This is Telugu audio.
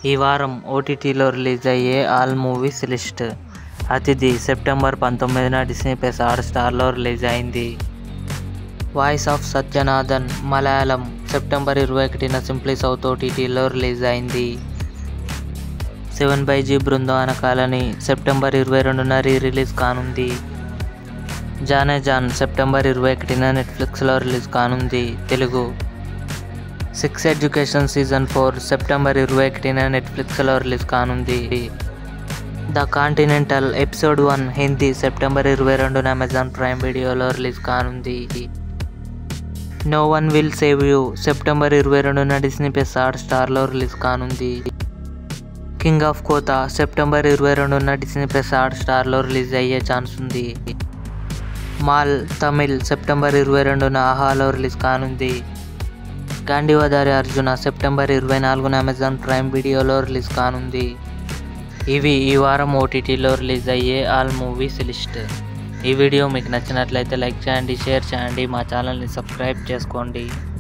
ఈ వారం ఓటీటీలో రిలీజ్ అయ్యే all movies list Athidhi September పంతొమ్మిదిన డిస్నీ ప్లస్ హాట్స్టార్లో రిలీజ్ అయింది voice of Sathyanathan Malayalam September ఇరవై ఒకటిన సింప్లీ సౌత్ ఓటీటీలో రిలీజ్ అయింది seven by G Brindavana colony September ఇరవై రెండున రీ రిలీజ్ కానుంది జానే జాన్ సెప్టెంబర్ ఇరవై ఒకటిన నెట్ఫ్లిక్స్లో రిలీజ్ కానుంది Telugu sex education season four September ఇరవై ఒకటిన నెట్ఫ్లిక్స్లో రిలీజ్ కానుంది the continental episode one Hindi September ఇరవై రెండున అమెజాన్ ప్రైమ్ వీడియోలో రిలీజ్ కానుంది no one will save you September ఇరవై రెండున డిస్నీ ప్లస్ హాట్ స్టార్లో రిలీజ్ కానుంది కింగ్ ఆఫ్ కోతా సెప్టెంబర్ ఇరవై రెండున డిస్నీ ప్లస్ హాట్ స్టార్లో రిలీజ్ అయ్యే ఛాన్స్ ఉంది మాల్ తమిళ్ సెప్టెంబర్ ఇరవై రెండున ఆహాలో రిలీజ్ కానుంది గాంధీవదారి అర్జున సెప్టెంబర్ ఇరవై నాలుగున అమెజాన్ ప్రైమ్ వీడియోలో రిలీజ్ కానుంది ఇవి ఈ వారం ఓటీటీలో రిలీజ్ అయ్యే ఆల్ మూవీస్ లిస్ట్ ఈ వీడియో మీకు నచ్చినట్లయితే లైక్ చేయండి షేర్ చేయండి మా ఛానల్ని సబ్స్క్రైబ్ చేసుకోండి